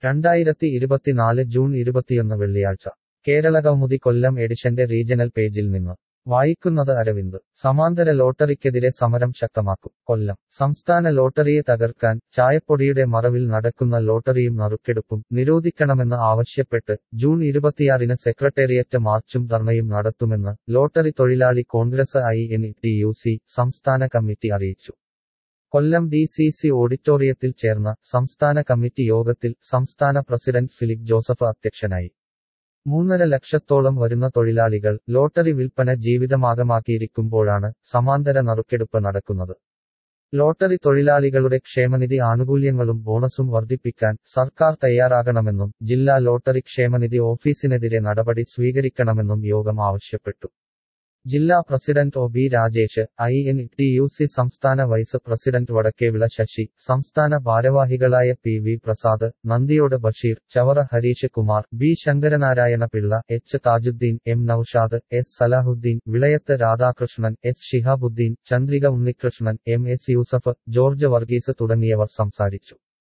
രണ്ടായിരത്തി ഇരുപത്തിനാല് ജൂൺ ഇരുപത്തിയൊന്ന് വെള്ളിയാഴ്ച കേരള കൗമുദി കൊല്ലം എഡിഷന്റെ റീജണൽ പേജിൽ നിന്ന് വായിക്കുന്നത് അരവിന്ദ് സമാന്തര ലോട്ടറിക്കെതിരെ സമരം ശക്തമാക്കും കൊല്ലം സംസ്ഥാന ലോട്ടറിയെ തകർക്കാൻ ചായപ്പൊടിയുടെ മറവിൽ നടക്കുന്ന ലോട്ടറിയും നറുക്കെടുപ്പും നിരോധിക്കണമെന്ന് ആവശ്യപ്പെട്ട് ജൂൺ ഇരുപത്തിയാറിന് സെക്രട്ടേറിയറ്റ് മാർച്ചും ധർണയും നടത്തുമെന്ന് ലോട്ടറി തൊഴിലാളി Congress I N T U C സംസ്ഥാന കമ്മിറ്റി അറിയിച്ചു കൊല്ലം ഡി സി സി ഓഡിറ്റോറിയത്തിൽ ചേർന്ന സംസ്ഥാന കമ്മിറ്റി യോഗത്തിൽ സംസ്ഥാന പ്രസിഡന്റ് ഫിലിപ്പ് ജോസഫ് അധ്യക്ഷനായി മൂന്നര ലക്ഷത്തോളം വരുന്ന തൊഴിലാളികൾ ലോട്ടറി വിൽപ്പന ജീവിതമാകമാക്കിയിരിക്കുമ്പോഴാണ് സമാന്തര നറുക്കെടുപ്പ് നടക്കുന്നത് ലോട്ടറി തൊഴിലാളികളുടെ ക്ഷേമനിധി ആനുകൂല്യങ്ങളും ബോണസും വർദ്ധിപ്പിക്കാൻ സർക്കാർ തയ്യാറാകണമെന്നും ജില്ലാ ലോട്ടറി ക്ഷേമനിധി ഓഫീസിനെതിരെ നടപടി സ്വീകരിക്കണമെന്നും യോഗം ആവശ്യപ്പെട്ടു ജില്ലാ president O B Rajesh I N T U C സംസ്ഥാന വൈസ് പ്രസിഡന്റ് വടക്കേവിള ശശി സംസ്ഥാന ഭാരവാഹികളായ P V Prasad Nandiyode Basheer Chavara Harish Kumar B Sankaranarayana Pillai H Thajudeen M Noushad S Salahuddin Vilayath Radhakrishnan S Shihabuddin Chandrika Unnikrishnan M S Yusuf George Varghese തുടങ്ങിയവർ സംസാരിച്ചു